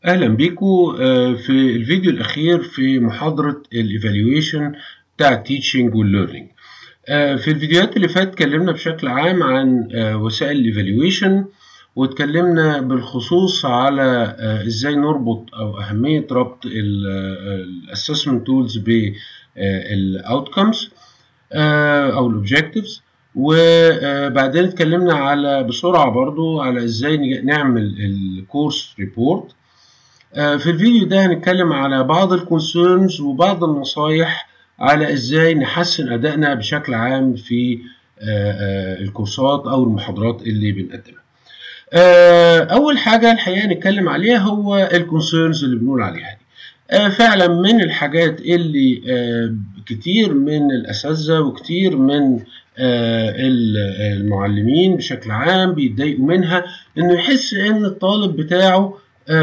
اهلا بيكم في الفيديو الاخير في محاضره الايفالويشن بتاع التيتشنج والليرنينج في الفيديوهات اللي فاتت اتكلمنا بشكل عام عن وسائل الايفالويشن واتكلمنا بالخصوص على ازاي نربط او اهميه ربط الاسسمنت تولز بالاوتكمز او الاوبجكتيفز وبعدين اتكلمنا على بسرعه برضو على ازاي نعمل الكورس ريبورت في الفيديو ده هنتكلم على بعض الكونسيرنز وبعض النصايح على ازاي نحسن ادائنا بشكل عام في الكورسات او المحاضرات اللي بنقدمها اول حاجه الحقيقه نتكلم عليها هو الكونسيرنز اللي بنقول عليها دي فعلا من الحاجات اللي كتير من الاساتذه وكتير من المعلمين بشكل عام بيتضايقوا منها انه يحس ان الطالب بتاعه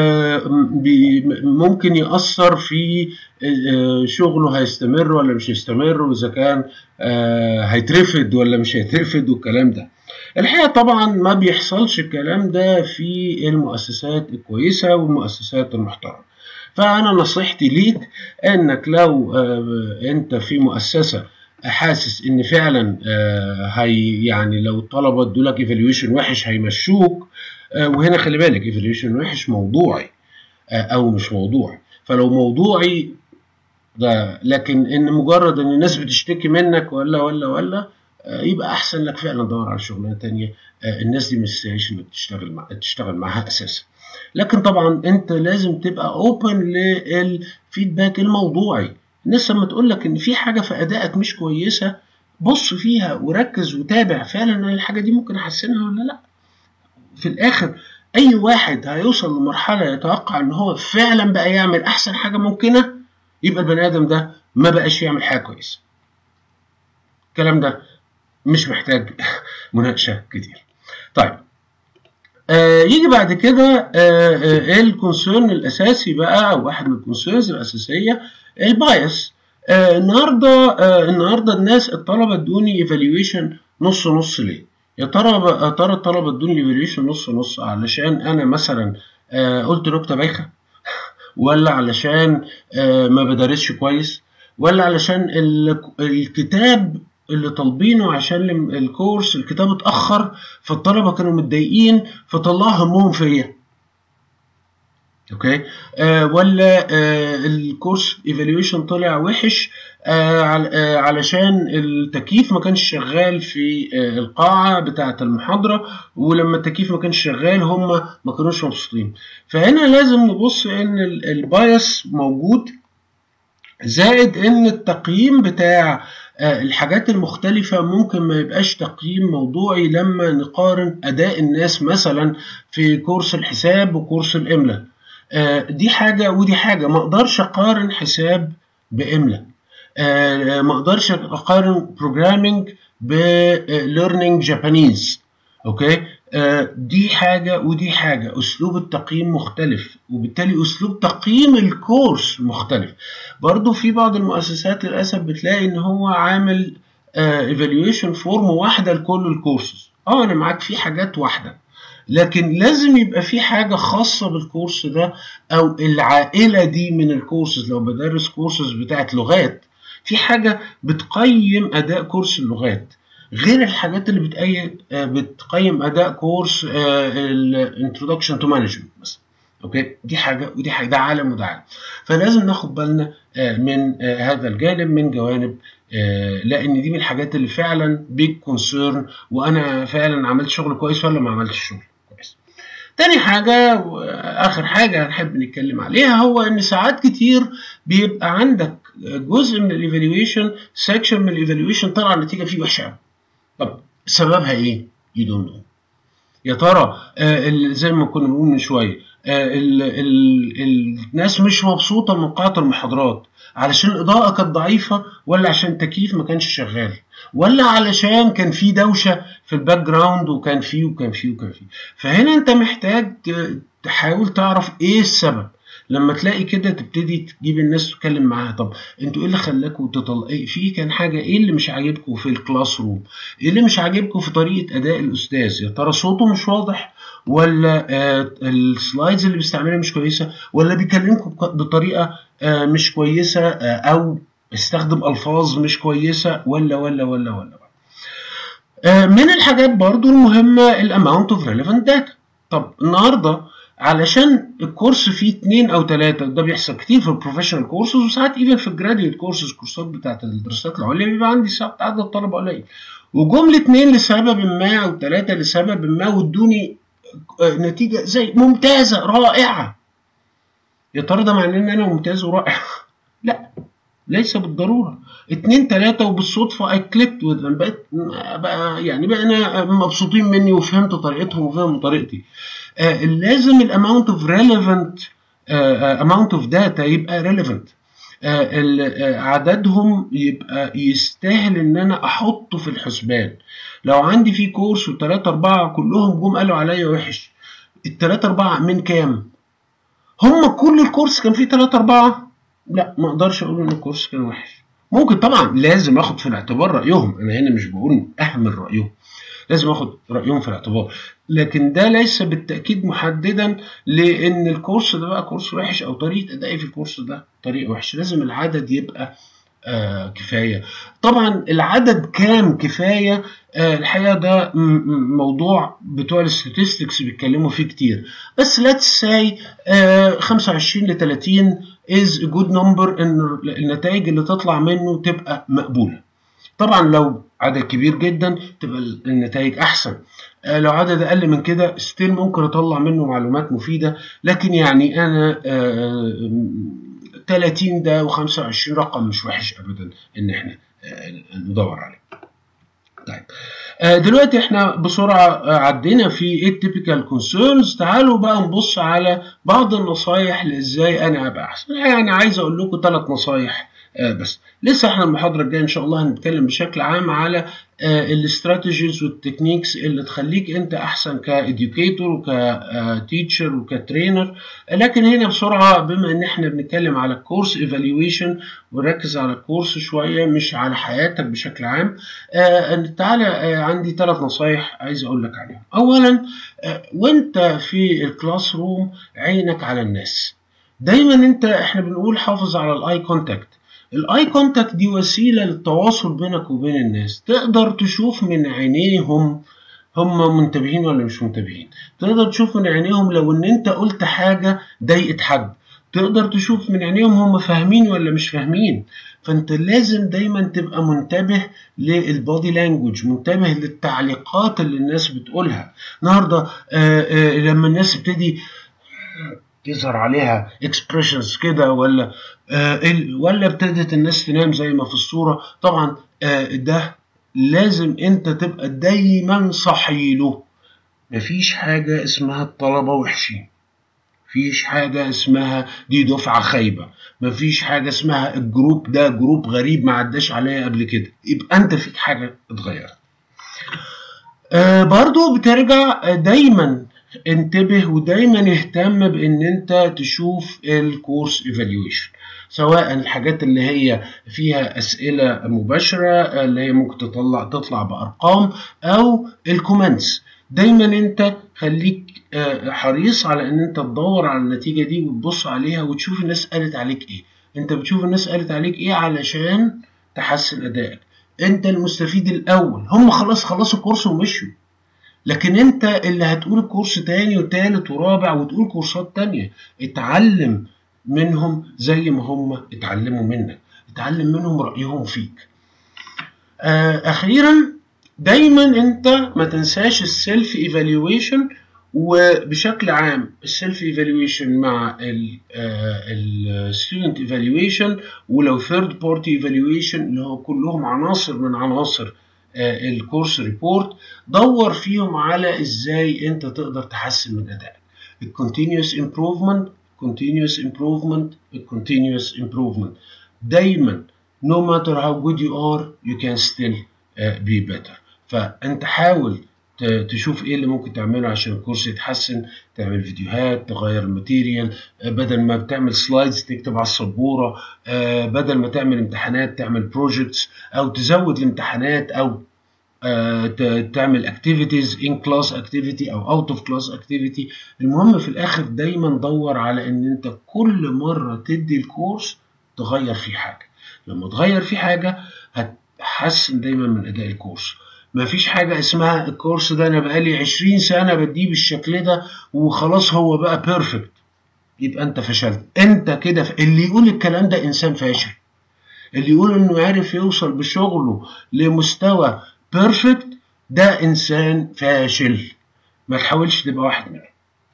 ممكن يأثر في شغله هيستمر ولا مش هيستمر وإذا كان هيترفد ولا مش هيترفد والكلام ده الحقيقة طبعا ما بيحصلش الكلام ده في المؤسسات الكويسة والمؤسسات المحترمة فأنا نصيحتي ليك إنك لو أنت في مؤسسة حاسس ان فعلا هي يعني لو الطلبه ادوا لك ايفالويشن وحش هيمشوك وهنا خلي بالك ايفالويشن وحش موضوعي او مش موضوعي فلو موضوعي ده لكن ان مجرد ان الناس بتشتكي منك ولا ولا ولا يبقى احسن لك فعلا تدور على شغلانه تانية الناس دي مش انك تشتغل مع تشتغل معاها اساسا لكن طبعا انت لازم تبقى اوبن للفيدباك الموضوعي الناس لما تقول لك ان في حاجه في ادائك مش كويسه بص فيها وركز وتابع فعلا ان الحاجه دي ممكن احسنها ولا لا في الاخر اي واحد هيوصل لمرحله يتوقع ان هو فعلا بقى يعمل احسن حاجه ممكنه يبقى البني ادم ده ما بقاش يعمل حاجه كويسه الكلام ده مش محتاج مناقشه كتير طيب آه يجي بعد كده آه آه الكونسيرن الاساسي بقى او واحد من الكونسيرنز الاساسيه البايس آه النهارده آه النهارده الناس الطلبه ادوني ايفالويشن نص نص ليه؟ يا ترى يا ترى الطلبه ادوني ايفالويشن نص نص علشان انا مثلا آه قلت نكته بايخه ولا علشان آه ما بدرسش كويس ولا علشان الكتاب اللي طالبينه عشان الكورس الكتاب اتاخر فالطلبه كانوا متضايقين فطلعوا همهم فيا اوكي آه ولا آه الكورس ايفالويشن طلع وحش آه آه علشان التكييف ما كانش شغال في آه القاعه بتاعه المحاضره ولما التكييف ما كانش شغال هم ما كانوش مبسوطين فهنا لازم نبص ان البايس موجود زائد ان التقييم بتاع الحاجات المختلفة ممكن ما يبقاش تقييم موضوعي لما نقارن أداء الناس مثلا في كورس الحساب وكورس الإملاء دي حاجة ودي حاجة ما أقدرش أقارن حساب بإملاء ما أقدرش أقارن بروجرامينج بليرنينج جابانيز أوكي دي حاجة ودي حاجة أسلوب التقييم مختلف وبالتالي أسلوب تقييم الكورس مختلف برضو في بعض المؤسسات للأسف بتلاقي إن هو عامل ايفالويشن فورم واحدة لكل الكورسز اه أنا معاك في حاجات واحدة لكن لازم يبقى في حاجة خاصة بالكورس ده أو العائلة دي من الكورسز لو بدرس كورسز بتاعت لغات في حاجة بتقيم أداء كورس اللغات غير الحاجات اللي بتقيم بتقيم اداء كورس الانترودكشن تو مانجمنت مثلا اوكي دي حاجه ودي حاجه ده عالم وده عالم فلازم ناخد بالنا من هذا الجانب من جوانب لان دي من الحاجات اللي فعلا بيج كونسيرن وانا فعلا عملت شغل كويس ولا ما عملتش شغل كويس تاني حاجة آخر حاجة هنحب نتكلم عليها هو إن ساعات كتير بيبقى عندك جزء من الإيفالويشن سيكشن من الإيفالويشن طلع النتيجة فيه وحشة طب سببها ايه؟ يو دونت نو. يا ترى آه زي ما كنا بنقول من شويه آه ال ال الناس مش مبسوطه من قاعه المحاضرات علشان الاضاءه كانت ضعيفه ولا عشان التكييف ما كانش شغال ولا علشان كان في دوشه في الباك جراوند وكان فيه وكان فيه وكان فيه فهنا انت محتاج تحاول تعرف ايه السبب لما تلاقي كده تبتدي تجيب الناس تتكلم معاها طب انتوا ايه اللي خلاكم تطلع ايه في كان حاجه ايه اللي مش عاجبكم في الكلاس روم ايه اللي مش عاجبكم في طريقه اداء الاستاذ يا ترى صوته مش واضح ولا آه السلايدز اللي بيستعملها مش كويسه ولا بيكلمكم بطريقه آه مش كويسه آه او استخدم الفاظ مش كويسه ولا ولا ولا ولا آه من الحاجات برضو المهمه الاماونت اوف ريليفنت داتا طب النهارده علشان الكورس فيه اتنين او تلاتة ده بيحصل كتير في البروفيشنال كورسز وساعات ايفن في الجراديويت كورسز كورسات بتاعت الدراسات العليا بيبقى عندي ساعات عدد طلبه قليل وجم الاتنين لسبب ما او تلاتة لسبب ما وادوني نتيجه زي ممتازه رائعه يا ترى ده معناه ان انا ممتاز ورائع لا ليس بالضروره اتنين تلاتة وبالصدفة I clicked with them بقيت بقى يعني بقينا مبسوطين مني وفهمت طريقتهم وفهموا طريقتي آه لازم الاماونت اوف ريليفنت اماونت اوف داتا يبقى ريليفنت آه عددهم يبقى يستاهل ان انا احطه في الحسبان لو عندي في كورس وثلاثة أربعة كلهم جم قالوا عليا وحش الثلاثة أربعة من كام؟ هم كل الكورس كان فيه ثلاثة أربعة؟ لا ما أقدرش أقول إن الكورس كان وحش ممكن طبعا لازم اخد في الاعتبار رايهم انا هنا مش بقول اهمل رايهم لازم اخد رايهم في الاعتبار لكن ده ليس بالتاكيد محددا لان الكورس ده بقى كورس وحش او طريقه ادائي في الكورس ده طريقه وحشه لازم العدد يبقى آه كفايه طبعا العدد كام كفايه آه الحقيقه ده موضوع بتوع الستاتستكس بيتكلموا فيه كتير بس ليتس ساي آه 25 ل 30 is a good number ان النتائج اللي تطلع منه تبقى مقبوله طبعا لو عدد كبير جدا تبقى النتائج احسن آه لو عدد اقل من كده ستيل ممكن اطلع منه معلومات مفيده لكن يعني انا آه 30 ده و25 رقم مش وحش ابدا ان احنا ندور عليه. طيب دلوقتي احنا بسرعه عدينا في ايه التيبيكال كونسيرنز تعالوا بقى نبص على بعض النصايح لازاي انا ابقى احسن يعني عايز اقول لكم ثلاث نصايح بس لسه احنا المحاضره الجايه ان شاء الله هنتكلم بشكل عام على الاستراتيجيز والتكنيكس اللي تخليك انت احسن كاديوكيتور وكتيتشر وكترينر لكن هنا بسرعه بما ان احنا بنتكلم على الكورس ايفالويشن ونركز على الكورس شويه مش على حياتك بشكل عام تعالى عندي ثلاث نصايح عايز اقول لك عليهم اولا وانت في الكلاس روم عينك على الناس دايما انت احنا بنقول حافظ على الاي كونتاكت الاي كونتاكت دي وسيله للتواصل بينك وبين الناس تقدر تشوف من عينيهم هم منتبهين ولا مش منتبهين تقدر تشوف من عينيهم لو ان انت قلت حاجه ضايقت حد تقدر تشوف من عينيهم هم فاهمين ولا مش فاهمين فانت لازم دايما تبقى منتبه للبادي لانجوج منتبه للتعليقات اللي الناس بتقولها النهارده آآ آآ لما الناس تبتدي تظهر عليها اكسبريشنز كده ولا آه ولا ابتدت الناس تنام زي ما في الصوره طبعا آه ده لازم انت تبقى دايما صحي له مفيش حاجه اسمها الطلبه وحشين مفيش حاجه اسمها دي دفعه خايبه مفيش حاجه اسمها الجروب ده جروب غريب ما عداش عليا قبل كده يبقى انت فيك حاجه اتغيرت آه برضو بترجع دايما انتبه ودايما اهتم بان انت تشوف الكورس ايفالويشن سواء الحاجات اللي هي فيها اسئله مباشره اللي هي ممكن تطلع تطلع بارقام او الكومنتس دايما انت خليك حريص على ان انت تدور على النتيجه دي وتبص عليها وتشوف الناس قالت عليك ايه انت بتشوف الناس قالت عليك ايه علشان تحسن ادائك انت المستفيد الاول هم خلاص خلصوا الكورس ومشوا لكن انت اللي هتقول كورس تاني وتالت ورابع وتقول كورسات تانية اتعلم منهم زي ما هم اتعلموا منك اتعلم منهم رأيهم فيك اخيرا دايما انت ما تنساش السيلف ايفالويشن وبشكل عام السيلف ايفالويشن مع الستودنت ايفالويشن ولو ثيرد بارتي ايفالويشن اللي هو كلهم عناصر من عناصر الكورس ريبورت دور فيهم على ازاي انت تقدر تحسن من ادائك الكونتينيوس امبروفمنت continuous improvement continuous improvement دايما no matter how good you are you can still uh, be better فانت حاول تشوف ايه اللي ممكن تعمله عشان الكورس يتحسن تعمل فيديوهات تغير الماتيريال بدل ما بتعمل سلايدز تكتب على السبوره بدل ما تعمل امتحانات تعمل بروجكتس او تزود الامتحانات او تعمل اكتيفيتيز ان كلاس اكتيفيتي او اوت اوف كلاس اكتيفيتي المهم في الاخر دايما دور على ان انت كل مره تدي الكورس تغير فيه حاجه لما تغير فيه حاجه هتحسن دايما من اداء الكورس مفيش حاجة اسمها الكورس ده أنا بقالي 20 سنة بديه بالشكل ده وخلاص هو بقى بيرفكت يبقى أنت فشلت أنت كده ف... اللي يقول الكلام ده إنسان فاشل اللي يقول إنه عارف يوصل بشغله لمستوى بيرفكت ده إنسان فاشل ما تحاولش تبقى واحد منهم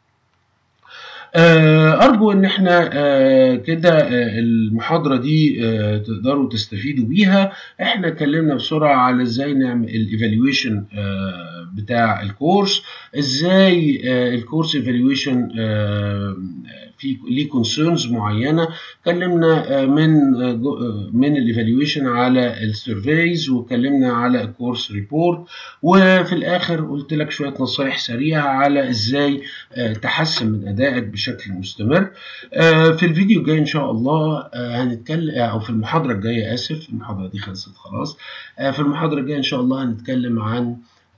أرجو إن إحنا كده المحاضرة دي تقدروا تستفيدوا بيها إحنا اتكلمنا بسرعة على إزاي نعمل الإيفالويشن بتاع الكورس إزاي الكورس إيفالويشن في ليه كونسيرنز معينه اتكلمنا من من الايفالويشن على السيرفيز واتكلمنا على الكورس ريبورت وفي الاخر قلت لك شويه نصايح سريعه على ازاي تحسن من ادائك بشكل مستمر في الفيديو الجاي ان شاء الله هنتكلم او في المحاضره الجايه اسف المحاضره دي خلصت خلاص في المحاضره الجايه ان شاء الله هنتكلم عن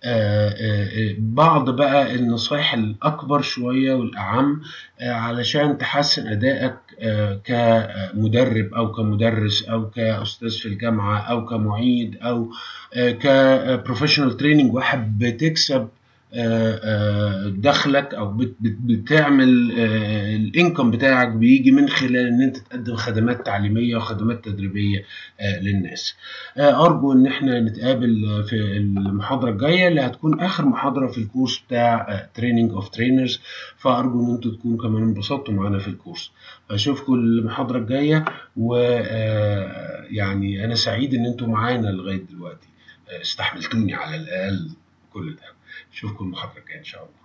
بعض بقى النصايح الأكبر شوية والأعم علشان تحسن أدائك كمدرب أو كمدرس أو كأستاذ في الجامعة أو كمعيد أو كبروفيشنال تريننج واحد بتكسب دخلك او بتعمل الانكم بتاعك بيجي من خلال ان انت تقدم خدمات تعليميه وخدمات تدريبيه للناس ارجو ان احنا نتقابل في المحاضره الجايه اللي هتكون اخر محاضره في الكورس بتاع تريننج اوف ترينرز فارجو ان انتوا تكونوا كمان انبسطتوا معانا في الكورس اشوفكم المحاضره الجايه ويعني انا سعيد ان انتوا معانا لغايه دلوقتي استحملتوني على الاقل كل ده اشوفكم المحاضره الجايه ان شاء الله